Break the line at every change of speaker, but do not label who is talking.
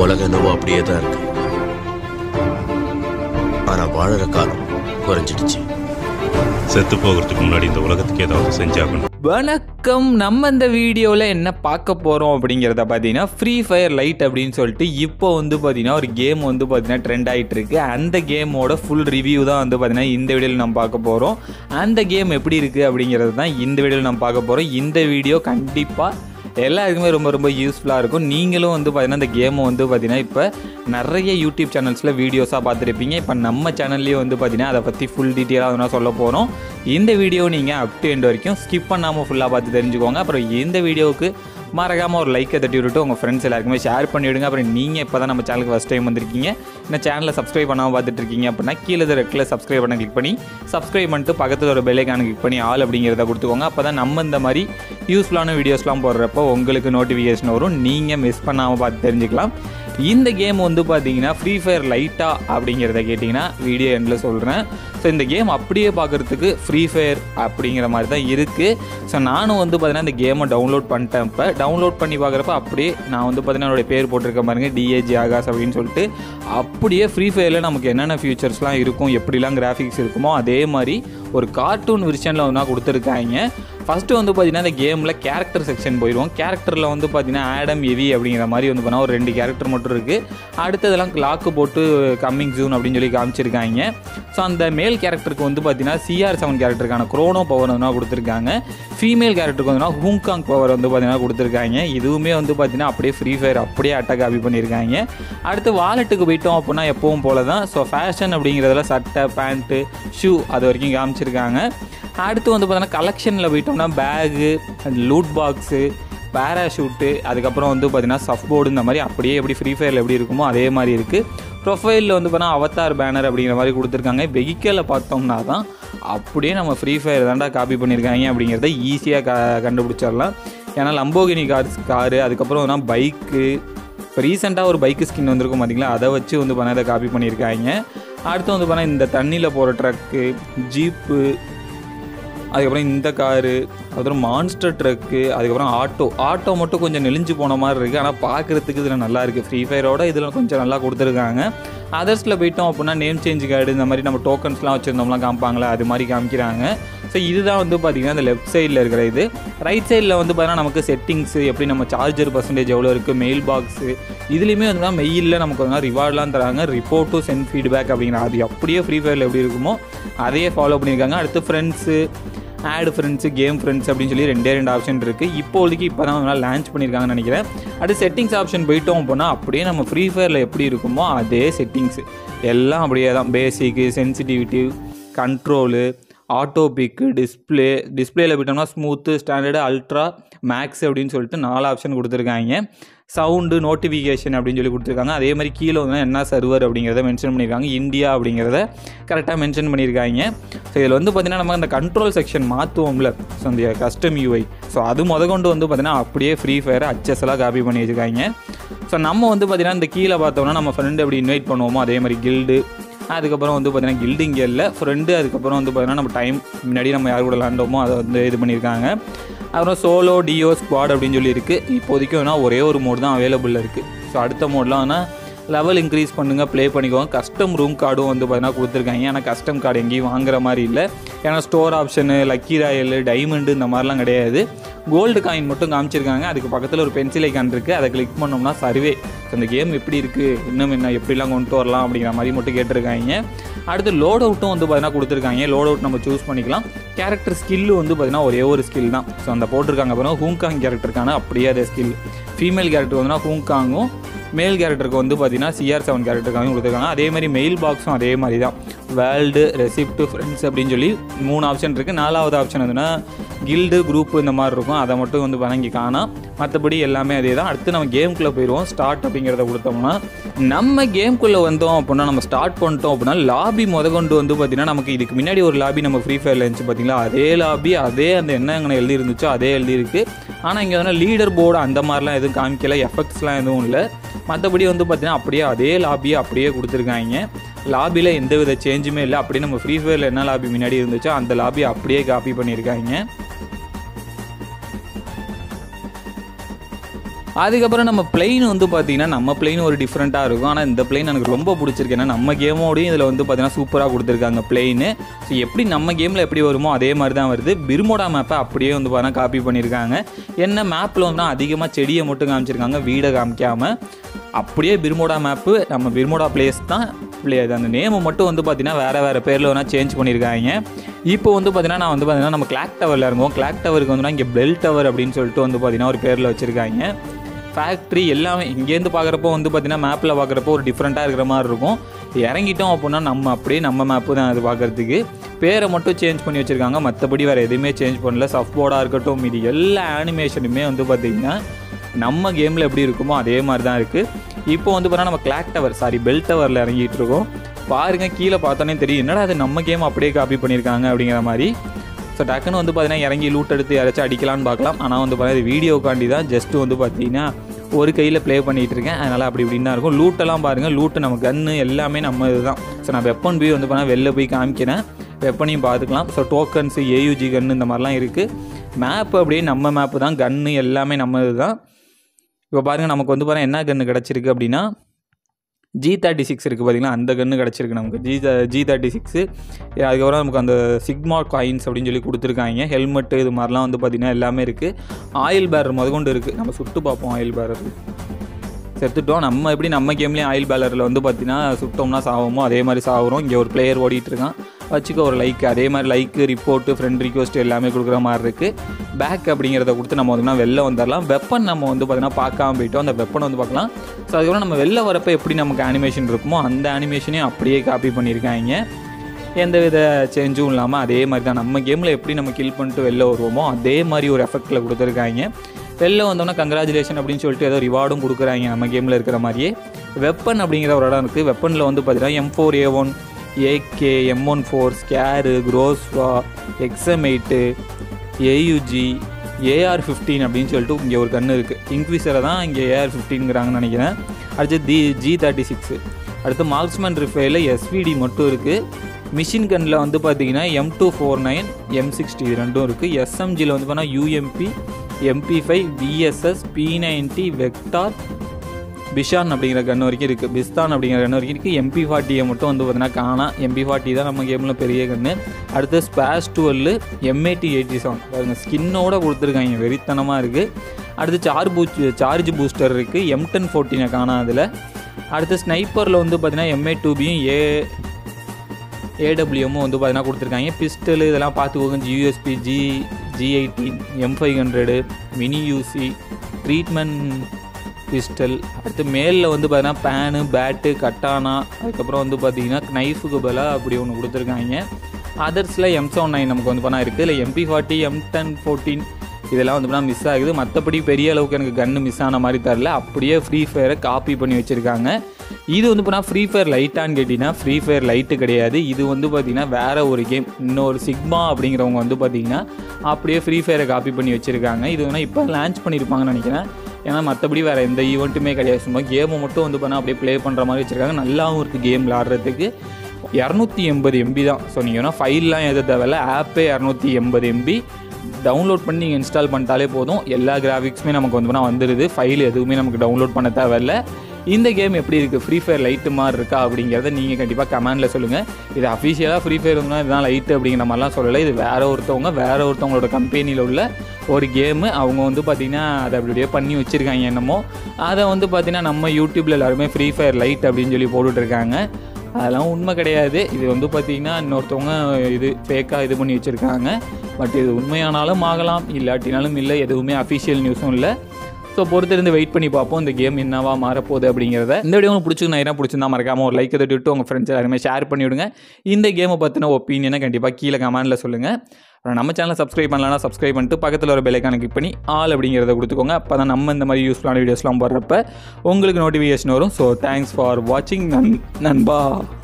உலகம் என்னவோ அப்படியே தான் இருக்கு ஆனா வாழற காலம் குறைஞ்சிடுச்சு
செத்து போகிறதுக்கு முன்னாடி இந்த உலகத்துக்கு ஏதாவது செஞ்சாகணும்
வணக்கம் நம்ம இந்த வீடியோவில் என்ன பார்க்க போகிறோம் அப்படிங்கிறத பார்த்தீங்கன்னா ஃப்ரீ ஃபயர் லைட் அப்படின்னு சொல்லிட்டு இப்போ வந்து பார்த்தீங்கன்னா ஒரு கேம் வந்து பார்த்தீங்கன்னா ட்ரெண்ட் ஆகிட்டு இருக்கு அந்த கேமோட ஃபுல் ரிவ்யூ தான் வந்து பார்த்தீங்கன்னா இந்த வீடியோவில் நம்ம பார்க்க போகிறோம் அந்த கேம் எப்படி இருக்குது அப்படிங்கிறது தான் இந்த வீடியோவில் நம்ம பார்க்க போகிறோம் இந்த வீடியோ கண்டிப்பாக எல்லாருக்குமே ரொம்ப ரொம்ப யூஸ்ஃபுல்லாக இருக்கும் நீங்களும் வந்து பார்த்தீங்கன்னா இந்த கேமை வந்து பார்த்தீங்கன்னா இப்போ நிறைய யூடியூப் சேனல்ஸில் வீடியோஸாக பார்த்துருப்பீங்க இப்போ நம்ம சேனல்லேயே வந்து பார்த்தீங்கன்னா அதை பற்றி ஃபுல் டீட்டெயிலாக நான் சொல்ல போகிறோம் இந்த வீடியோ நீங்கள் அப் டு எண்ட் வரைக்கும் ஸ்கிப் பண்ணாமல் ஃபுல்லாக பார்த்து தெரிஞ்சுக்கோங்க அப்புறம் இந்த வீடியோவுக்கு மறக்காமல் ஒரு லைக்கை தட்டி விட்டுட்டு உங்கள் ஃப்ரெண்ட்ஸ் எல்லாருக்குமே ஷேர் பண்ணிவிடுங்க அப்புறம் நீங்கள் இப்போ தான் நம்ம சேனலுக்கு ஃபஸ்ட் டைம் வந்திருக்கீங்க இந்த சேனலை சப்ஸ்கிரைப் பண்ணாமல் பார்த்துட்டு இருக்கீங்க அப்படின்னா கீழே ரெட்டில் சப்ஸ்கிரைப் பண்ண கிளிக் பண்ணி சப்ஸ்கிரைப் பண்ணிட்டு பக்கத்தில் ஒரு பெல்லைக்கான கிளிக் பண்ணி ஆல் அப்படிங்கிறத கொடுத்துக்கோங்க அப்போ தான் நம்ம இந்த மாதிரி யூஸ்ஃபுல்லான வீடியோஸ்லாம் போடுறப்போ உங்களுக்கு நோட்டிஃபிகேஷன் வரும் நீங்கள் மிஸ் பண்ணாமல் பார்த்து தெரிஞ்சுக்கலாம் இந்த கேம் வந்து பார்த்தீங்கன்னா ஃப்ரீ ஃபயர் லைட்டா அப்படிங்கிறத கேட்டிங்கன்னா வீடியோ எண்டில் சொல்கிறேன் ஸோ இந்த கேம் அப்படியே பார்க்குறதுக்கு ஃப்ரீ ஃபயர் அப்படிங்கிற மாதிரி தான் இருக்குது ஸோ நானும் வந்து பார்த்தீங்கன்னா இந்த கேமை டவுன்லோட் பண்ணிட்டேன் இப்போ டவுன்லோட் பண்ணி பார்க்குறப்ப அப்படியே நான் வந்து பார்த்தீங்கன்னா என்னோட பேர் போட்டிருக்க பாருங்க டிஏஜி ஆகாஸ் அப்படின்னு சொல்லிட்டு அப்படியே ஃப்ரீ ஃபயரில் நமக்கு என்னென்ன ஃபியூச்சர்ஸ்லாம் இருக்கும் எப்படிலாம் கிராஃபிக்ஸ் இருக்குமோ அதே மாதிரி ஒரு கார்ட்டூன் விர்ஷனில் வந்து கொடுத்துருக்காங்க ஃபஸ்ட்டு வந்து பார்த்தீங்கன்னா இந்த கேமில் கேரக்டர் செக்ஷன் போயிடுவோம் கேரக்டரில் வந்து பார்த்தீங்கன்னா ஆடம் எவி அப்படிங்கிற மாதிரி வந்து பண்ணால் ஒரு ரெண்டு கேரக்டர் மட்டும் இருக்குது அடுத்ததெல்லாம் லாக்கு போட்டு கம்மிங் ஜூன் அப்படின்னு சொல்லி காமிச்சிருக்காங்க ஸோ அந்த மேல் கேரக்டருக்கு வந்து பார்த்தீங்கன்னா சிஆர் செவன் கேரக்டருக்கான குரோனோ பவர் வந்து கொடுத்துருக்காங்க ஃபீமேல் கேரக்டருக்கு வந்து ஹூங்காங் பவர் வந்து பார்த்தீங்கன்னா கொடுத்துருக்காங்க இதுவுமே வந்து பார்த்தீங்கன்னா அப்படியே ஃப்ரீ ஃபயர் அப்படியே அட்டாக் காப்பி பண்ணியிருக்காங்க அடுத்து வாலெட்டுக்கு போயிட்டோம் அப்படின்னா எப்பவும் போல தான் ஸோ ஃபேஷன் அப்படிங்கிறதுல சட்டை பேண்ட்டு ஷூ அது வரைக்கும் காமிச்சிருக்காங்க அடுத்து வந்து பார்த்தீங்கன்னா கலெக்ஷனில் போயிட்டோம்னா பேகு லூட் பாக்ஸு பேராஷூட்டு அதுக்கப்புறம் வந்து பார்த்தீங்கன்னா சஃப் போர்டு இந்த மாதிரி அப்படியே எப்படி ஃப்ரீ ஃபயரில் எப்படி இருக்குமோ அதே மாதிரி இருக்குது ப்ரொஃபைலில் வந்து பார்த்தா அவத்தார் பேனர் அப்படிங்கிற மாதிரி கொடுத்துருக்காங்க வெஹிக்கலை பார்த்தோம்னா தான் அப்படியே நம்ம ஃப்ரீ ஃபயர் தாண்டா காப்பி பண்ணியிருக்காங்க அப்படிங்கிறத ஈஸியாக க கண்டுபிடிச்சிடலாம் ஏன்னா லம்போகினி கார்ஸ் காரு அதுக்கப்புறம் பைக்கு இப்போ ரீசெண்டாக ஒரு பைக்கு ஸ்கின் வந்திருக்கும் பார்த்தீங்களா அதை வச்சு வந்து பண்ண அதை காப்பி பண்ணியிருக்காங்க அடுத்து வந்து பண்ணால் இந்த தண்ணியில் போகிற ட்ரக்கு ஜீப்பு அதுக்கப்புறம் இந்த காரு அதுக்கப்புறம் மான்ஸ்டர் ட்ரக்கு அதுக்கப்புறம் ஆட்டோ ஆட்டோ மட்டும் கொஞ்சம் நெளிஞ்சு போன மாதிரி இருக்குது ஆனால் பார்க்குறதுக்கு இதில் நல்லா இருக்குது ஃப்ரீ ஃபயரோட இதில் கொஞ்சம் நல்லா கொடுத்துருக்காங்க அதர்ஸில் போயிட்டோம் அப்படின்னா நேம் சேஞ்ச் கார்டு இந்த மாதிரி நம்ம டோக்கன்ஸ்லாம் வச்சுருந்தோம்லாம் காமிப்பாங்களே அது மாதிரி காமிக்கிறாங்க ஸோ இதுதான் வந்து பார்த்திங்கன்னா இந்த லெஃப்ட் சைடில் இருக்கிற இது ரைட் சைடில் வந்து பார்த்தீங்கன்னா நமக்கு செட்டிங்ஸு எப்படி நம்ம சார்ஜர் பர்சன்டேஜ் எவ்வளோ இருக்குது மெயில் பாக்ஸு இதுலேயுமே வந்து மெயிலில் நமக்கு வந்து ரிவார்ட்லாம் தராங்க ரிப்போர்ட் டு சென்ட் ஃபீட்பேக் அப்படிங்கிற அது அப்படியே ஃப்ரீ ஃபயரில் எப்படி இருக்குமோ அதையே ஃபாலோ பண்ணியிருக்காங்க அடுத்து ஃப்ரெண்ட்ஸு ஆடு ஃப்ரெண்ட்ஸு கேம் ஃப்ரெண்ட்ஸ் அப்படின்னு சொல்லி ரெண்டே ரெண்டு ஆப்ஷன் இருக்குது இப்போதைக்கு இப்போ தான் நல்லா லான்ச் பண்ணியிருக்காங்கன்னு நினைக்கிறேன் அடுத்து செட்டிங்ஸ் ஆப்ஷன் போயிட்டோம் அப்படின்னா அப்படியே நம்ம ஃப்ரீ ஃபயரில் எப்படி இருக்குமோ அதே செட்டிங்ஸு எல்லாம் அப்படியே தான் basic sensitivity control auto pick display டிஸ்பிளேயில் போயிட்டோம்னா ஸ்மூத்து ஸ்டாண்டர்டு அல்ட்ரா மேக்ஸ் அப்படின்னு சொல்லிட்டு நாலு ஆப்ஷன் கொடுத்துருக்காங்க சவுண்டு நோட்டிஃபிகேஷன் அப்படின்னு சொல்லி கொடுத்துருக்காங்க அதே மாதிரி கீழே வந்து என்ன சர்வர் அப்படிங்கிறத மென்ஷன் பண்ணியிருக்காங்க இந்தியா அப்படிங்கிறத கரெக்டாக மென்ஷன் பண்ணியிருக்காங்க ஸோ இதில் வந்து பார்த்திங்கன்னா நம்ம அந்த கண்ட்ரோல் செக்ஷன் மாற்றுவோம்ல ஸோ அந்த கஸ்டம் யூஐ ஸோ அது முத கொண்டு வந்து பார்த்திங்கன்னா அப்படியே ஃப்ரீ ஃபயர் அச்சஸ்லாம் காப்பி பண்ணி வச்சுருக்காங்க ஸோ நம்ம வந்து பார்த்திங்கன்னா இந்த கீழே பார்த்தோம்னா நம்ம ஃப்ரெண்டு எப்படி இன்வைட் பண்ணுவோமோ அதே மாதிரி கில்டு அதுக்கப்புறம் வந்து பார்த்தீங்கன்னா கில்டிங் இல்லை ஃப்ரெண்டு அதுக்கப்புறம் வந்து பார்த்தீங்கன்னா நம்ம டைம் முன்னாடி நம்ம யார் கூட விளாண்டோமோ அதை வந்து இது பண்ணியிருக்காங்க அப்புறம் சோலோ டியோ ஸ்குவாட் அப்படின்னு சொல்லி இருக்குது இப்போதைக்கு வேணால் ஒரே ஒரு மோட் தான் அவைலபிளில் இருக்குது ஸோ அடுத்த மோட்லாம் வேணால் லெவல் இன்க்ரீஸ் பண்ணுங்கள் ப்ளே பண்ணிக்கோங்க கஸ்டம் ரூம் கார்டும் வந்து பார்த்தீங்கன்னா கொடுத்துருக்காங்க ஏன்னா கஸ்டம் கார்டு எங்கேயும் வாங்குற மாதிரி இல்லை ஏன்னா store option lucky royal diamond இந்த மாதிரிலாம் கிடையாது கோல்டு காயின் மட்டும் காமிச்சிருக்காங்க அதுக்கு பக்கத்தில் ஒரு பென்சில் ஐக்கான் இருக்குது அதை கிளிக் பண்ணோம்னா சர்வே ஸோ அந்த கேம் எப்படி இருக்குது இன்னும் என்ன எப்படிலாம் கொண்டு வரலாம் அப்படிங்கிற மாதிரி மட்டும் கேட்டிருக்காங்க அடுத்து லோட் அவுட்டும் வந்து பார்த்தீங்கன்னா கொடுத்துருக்காங்க லோட் அவுட் நம்ம சூஸ் பண்ணிக்கலாம் கேரக்டர் ஸ்கில்லு வந்து பார்த்தீங்கன்னா ஒரே ஒரு ஸ்கில் தான் ஸோ அந்த போட்டிருக்காங்க பாருங்க ஹூங்காங் கேரக்டருக்கான அப்படியே அதே ஸ்கில் ஃபீமேல் கேரக்டர் வந்துன்னா ஹூங்காங்கும் மேல் கேரக்டருக்கு வந்து பார்த்தீங்கன்னா சிஆர் செவன் கேரக்டருக்காகவும் கொடுத்துருக்காங்க அதே மாதிரி மெயில் பாக்ஸும் அதே மாதிரி தான் வேர்ல்டு ரெசிப்ட் ஃப்ரெண்ட்ஸ் அப்படின்னு சொல்லி மூணு ஆப்ஷன் இருக்குது நாலாவது ஆப்ஷன் வந்துன்னா கில்டு குரூப் இந்த மாதிரி இருக்கும் அதை மட்டும் வந்து வணங்கி காணாம் மற்றபடி எல்லாமே அதே தான் அடுத்து நம்ம கேம்குள்ளே போயிடுவோம் ஸ்டார்ட் அப்படிங்கிறத கொடுத்தோம்னா நம்ம கேம்குள்ளே வந்தோம் அப்படின்னா நம்ம ஸ்டார்ட் பண்ணிட்டோம் அப்படின்னா லாபி முத கொண்டு வந்து பார்த்தீங்கன்னா நமக்கு இதுக்கு முன்னாடி ஒரு லாபி நம்ம ஃப்ரீ ஃபயரில் இருந்துச்சு பார்த்தீங்களா அதே லாபி அதே அந்த என்ன எங்கே எழுதி இருந்துச்சோ அதே எழுதியிருக்கு ஆனால் இங்கே வந்து லீடர் போர்டு அந்த மாதிரிலாம் எதுவும் காமிக்கல எஃபெக்ட்ஸ்லாம் எதுவும் இல்லை மற்றபடி வந்து பார்த்தீங்கன்னா அப்படியே அதே லாபியை அப்படியே கொடுத்துருக்காங்க லாபியில் எந்த வித சேஞ்சுமே இல்லை அப்படியே நம்ம ஃப்ரீ ஃபயரில் என்ன லாபி முன்னாடி இருந்துச்சோ அந்த லாபியை அப்படியே காப்பி பண்ணியிருக்காங்க அதுக்கப்புறம் நம்ம பிளெயின் வந்து பார்த்தீங்கன்னா நம்ம பிளெயின் ஒரு டிஃப்ரெண்ட்டாக இருக்கும் ஆனால் இந்த பிளெயின் எனக்கு ரொம்ப பிடிச்சிருக்கு ஏன்னா நம்ம கேமோடையும் இதில் வந்து பார்த்தீங்கன்னா சூப்பராக கொடுத்துருக்காங்க பிளெயின் ஸோ எப்படி நம்ம கேமில் எப்படி வருமோ அதே மாதிரி தான் வருது பிர்மோடா மேப்பை அப்படியே வந்து பார்த்தீங்கன்னா காப்பி பண்ணியிருக்காங்க என்ன மேப்பில் வந்து அதிகமாக செடியை மட்டும் காமிச்சிருக்காங்க வீடை காமிக்காமல் அப்படியே பிர்மோடா மேப்பு நம்ம பிர்மோடா பிளேஸ் தான் பிளே அந்த நேமை மட்டும் வந்து பார்த்தீங்கன்னா வேறு வேறு பேரில் வேணால் சேஞ்ச் பண்ணியிருக்காங்க இப்போ வந்து பார்த்தீங்கன்னா நான் வந்து பார்த்தீங்கன்னா நம்ம கிளாக் டவரில் இறங்குவோம் கிளாக் டவருக்கு வந்து இங்கே பெல் டவர் அப்படின்னு சொல்லிட்டு வந்து பார்த்தீங்கன்னா ஒரு பேரில் வச்சுருக்காங்க ஃபேக்ட்ரி எல்லாமே இங்கேருந்து பார்க்குறப்போ வந்து பார்த்தீங்கன்னா மேப்பில் பார்க்குறப்போ ஒரு டிஃப்ரெண்ட்டாக இருக்கிற மாதிரி இருக்கும் இறங்கிட்டோம் அப்படின்னா நம்ம அப்படியே நம்ம மேப்பு தான் அது பார்க்குறதுக்கு பேரை மட்டும் சேஞ்ச் பண்ணி வச்சுருக்காங்க மற்றபடி வேறு எதுவுமே சேஞ்ச் பண்ணல சஃப் போர்டாக இருக்கட்டும் இது எல்லா ஆனிமேஷனுமே வந்து பார்த்திங்கன்னா நம்ம கேமில் எப்படி இருக்குமோ அதே மாதிரி தான் இருக்குது இப்போ வந்து பார்த்தா நம்ம கிளாக் டவர் சாரி பெல் டவரில் இறங்கிட்டு இருக்கோம் பாருங்க கீழே பார்த்தோன்னே தெரியும் என்னடா அது நம்ம கேம் அப்படியே காப்பி பண்ணியிருக்காங்க அப்படிங்கிற மாதிரி ஸோ டக்குன்னு வந்து பார்த்தீங்கன்னா இறங்கி லூட் எடுத்து யாராச்சும் அடிக்கலாம்னு பார்க்கலாம் ஆனால் வந்து பார்த்தீங்கன்னா இது வீடியோக்காண்டி தான் ஜஸ்ட் வந்து பார்த்தீங்கன்னா ஒரு கையில் ப்ளே பண்ணிகிட்டு இருக்கேன் அதனால் அப்படி இப்படின்னு தான் இருக்கும் லூட்டெல்லாம் பாருங்கள் லூட்டு நம்ம கன்று எல்லாமே நம்ம இதுதான் ஸோ நான் வெப்பன் போய் வந்து பார்த்தா வெளில போய் காமிக்கிறேன் வெப்பனையும் பார்த்துக்கலாம் ஸோ டோக்கன்ஸு ஏயூஜி கன்று இந்த மாதிரிலாம் இருக்குது மேப்பு அப்படியே நம்ம மேப்பு தான் கன்று எல்லாமே நம்ம இதுதான் இப்போ பாருங்கள் நமக்கு வந்து பாருங்கள் என்ன கன்று கிடச்சிருக்கு அப்படின்னா ஜி தேர்ட்டி சிக்ஸ் இருக்குது பார்த்தீங்கன்னா அந்த கன்று கிடச்சிருக்கு நமக்கு ஜி ஜி தேர்ட்டி சிக்ஸு அதுக்கப்புறம் நமக்கு அந்த சிக்மா காயின்ஸ் அப்படின்னு சொல்லி கொடுத்துருக்காங்க ஹெல்மெட்டு இது மாதிரிலாம் வந்து பார்த்திங்கன்னா எல்லாமே இருக்குது ஆயில் பேரர் முதற்கொண்டு இருக்குது நம்ம சுட்டு பார்ப்போம் ஆயில் பேரர் செத்துட்டோம் நம்ம எப்படி நம்ம கேம்லேயும் ஆயில் பேலரில் வந்து பார்த்தீங்கன்னா சுட்டோம்னா சாவோமோ அதே மாதிரி சாவுறோம் இங்கே ஒரு பிளேயர் ஓடிட்டு இருக்கான் வச்சுக்க ஒரு லைக் அதே மாதிரி லைக்கு ரிப்போர்ட்டு ஃப்ரெண்ட் ரிக்வஸ்ட் எல்லாமே கொடுக்குற மாதிரி இருக்குது பேக் அப்படிங்கிறத கொடுத்து நம்ம வந்து வெளில வந்துடலாம் வெப்பன் நம்ம வந்து பார்த்தீங்கன்னா பார்க்காம போயிட்டோம் அந்த வெப்பனை வந்து பார்க்கலாம் ஸோ அதுக்கப்புறம் நம்ம வெளில வரப்போ எப்படி நமக்கு அனிமேஷன் இருக்குமோ அந்த அனிமேஷனையும் அப்படியே காப்பி பண்ணியிருக்காங்க எந்த வித சேஞ்சும் இல்லாமல் அதே மாதிரி தான் நம்ம கேமில் எப்படி நம்ம கில் பண்ணிட்டு வெளில வருவோமோ அதே மாதிரி ஒரு எஃபெக்டில் கொடுத்துருக்காங்க வெளில வந்தோன்னா கங்க்ராச்சுலேஷன் அப்படின்னு சொல்லிட்டு ஏதோ ரிவார்டும் கொடுக்குறாங்க நம்ம கேமில் இருக்கிற மாதிரியே வெப்பன் அப்படிங்கிற ஒரு இடம் இருக்குது வெப்பனில் வந்து பார்த்தீங்கன்னா M four A one AK M one four SCAR Groza எக்ஸமேட்டு ஏயுஜி ஏஆர் ஃபிஃப்டீன் அப்படின்னு சொல்லிட்டு இங்கே ஒரு கன்று இருக்குது இன்க்வீஸரை தான் இங்கே ஏஆர் ஃபிஃப்டீன்ங்கிறாங்கன்னு நினைக்கிறேன் அடுத்து தி ஜி தேர்ட்டி சிக்ஸு அடுத்து மார்க்ஸ்மேன் ரிஃபைல எஸ்விடி மட்டும் இருக்குது மிஷின் கன்னில் வந்து பார்த்தீங்கன்னா M two four nine M sixty இது ரெண்டும் இருக்குது எஸ்எம்ஜியில் வந்து பார்த்தா UMP MP five VSS P ninety vector பிஷான் அப்படிங்கிற கன் வரைக்கும் இருக்குது பிஸ்தான் அப்படிங்கிற கன் வரைக்கும் இருக்குது எம்பி ஃபார்ட்டியை மட்டும் வந்து பார்த்தீங்கன்னா காணா எம்பி ஃபார்ட்டி தான் நம்ம கேமில் பெரிய கன்று அடுத்து SPAS twelve MAD eighty seven பாருங்க ஸ்கின்னோட கொடுத்துருக்காங்க வெறித்தனமாக இருக்குது அடுத்து சார்ஜ் பூச் சார்ஜ் பூஸ்டர் இருக்குது எம் டென் ஃபோர்டீனை காணா அதில் அடுத்து ஸ்னைப்பரில் வந்து பார்த்தீங்கன்னா எம்ஏ டூபியும் ஏ ஏடபிள்யூஎம்மும் வந்து பார்த்தீங்கன்னா கொடுத்துருக்காங்க பிஸ்டல் இதெல்லாம் பார்த்துக்கோங்க USP G G eighteen M five hundred mini Uzi treatment pistol அடுத்து மேலில் வந்து பார்த்தீங்கன்னா பேனு பேட்டு கட்டானா அதுக்கப்புறம் வந்து பார்த்தீங்கன்னா நைஃபுக்கு பதிலாக அப்படி ஒன்று கொடுத்துருக்காங்க அதர்ஸில் எம் செவன் நைன் நமக்கு வந்து பண்ணால் இருக்குது இல்லை MP forty M ten fourteen இதெல்லாம் வந்து பார்த்தா மிஸ் ஆகுது மற்றபடி பெரிய அளவுக்கு எனக்கு கன்று மிஸ் ஆன மாதிரி தரல அப்படியே ஃப்ரீ ஃபயரை காப்பி பண்ணி வச்சுருக்காங்க இது வந்து பார்த்தா ஃப்ரீ ஃபயர் லைட்டான்னு கேட்டிங்கன்னா ஃப்ரீ ஃபயர் லைட்டு கிடையாது இது வந்து பார்த்திங்கன்னா வேறு ஒரு கேம் இன்னொரு சிக்மா அப்படிங்கிறவங்க வந்து பார்த்திங்கன்னா அப்படியே ஃப்ரீ ஃபயரை காப்பி பண்ணி வச்சுருக்காங்க இது வேணால் இப்போ லான்ச் பண்ணியிருப்பாங்கன்னு நினைக்கிறேன் ஏன்னா மற்றபடி வேறு எந்த ஈவெண்ட்டுமே கிடையாது சும்மா கேமை மட்டும் வந்து பண்ணால் அப்படியே ப்ளே பண்ணுற மாதிரி வச்சுருக்காங்க நல்லாவும் இருக்குது கேம் விளாட்றதுக்கு இரநூத்தி எண்பது எம்பி தான் ஸோ நீங்கள் வேணால் ஃபைல்லாம் எது தேவையில்ல ஆப்பே இரநூத்தி எண்பது எம்பி டவுன்லோட் பண்ணி நீங்கள் இன்ஸ்டால் பண்ணிட்டாலே போதும் எல்லா கிராஃபிக்ஸுமே நமக்கு வந்து பண்ணால் வந்துடுது ஃபைல் எதுவுமே நமக்கு டவுன்லோட் பண்ண தேவையில்ல இந்த கேம் எப்படி இருக்குது ஃப்ரீ ஃபயர் லைட்டு மாதிரி இருக்கா அப்படிங்கிறத நீங்கள் கண்டிப்பாக கமெண்டில் சொல்லுங்கள் இது அஃபிஷியலாக ஃப்ரீ ஃபயர் இருந்தால் இதுதான் லைட்டு அப்படிங்கிற மாதிரிலாம் சொல்லலை இது வேற ஒருத்தவங்க வேற ஒருத்தவங்களோட கம்பெனியில் உள்ள ஒரு கேமு அவங்க வந்து பார்த்திங்கன்னா அதை அப்படி அப்படியே பண்ணி வச்சுருக்காங்க என்னமோ அதை வந்து பார்த்திங்கன்னா நம்ம யூடியூப்பில் எல்லாருமே ஃப்ரீ ஃபயர் லைட் அப்படின்னு சொல்லி போட்டுட்ருக்காங்க அதெல்லாம் உண்மை கிடையாது இது வந்து பார்த்திங்கன்னா இன்னொருத்தவங்க இது ஃபேக்காக இது பண்ணி வச்சுருக்காங்க பட் இது உண்மையானாலும் ஆகலாம் இல்லாட்டினாலும் இல்லை எதுவுமே அஃபிஷியல் நியூஸும் இல்லை ஸோ பொறுத்திருந்து வெயிட் பண்ணி பார்ப்போம் இந்த கேம் என்னவா மாறப்போகுது அப்படிங்கிறத இந்த வீடியோ உங்களுக்கு பிடிச்சிருக்கு நான் என்ன பிடிச்சிருந்தா மறக்காம ஒரு லைக் தட்டி உங்கள் ஃப்ரெண்ட்ஸ் எல்லாருமே ஷேர் பண்ணி விடுங்க இந்த கேமை பற்றின ஒப்பீனியனை கண்டிப்பாக கீழே கமெண்ட்டில் சொல்லுங்கள் அப்புறம் நம்ம சேனலை சப்ஸ்கிரைப் பண்ணலாம் சப்ஸ்கிரைப் பண்ணிட்டு பக்கத்தில் ஒரு பெல்லைக்கான கிளிக் பண்ணி ஆல் அப்படிங்கிறத கொடுத்துக்கோங்க அப்போ தான் நம்ம இந்த மாதிரி யூஸ்ஃபுல்லான வீடியோஸ்லாம் போடுறப்ப உங்களுக்கு நோட்டிஃபிகேஷன் வரும் ஸோ தேங்க்ஸ் ஃபார் வாட்சிங் நன் நண்பா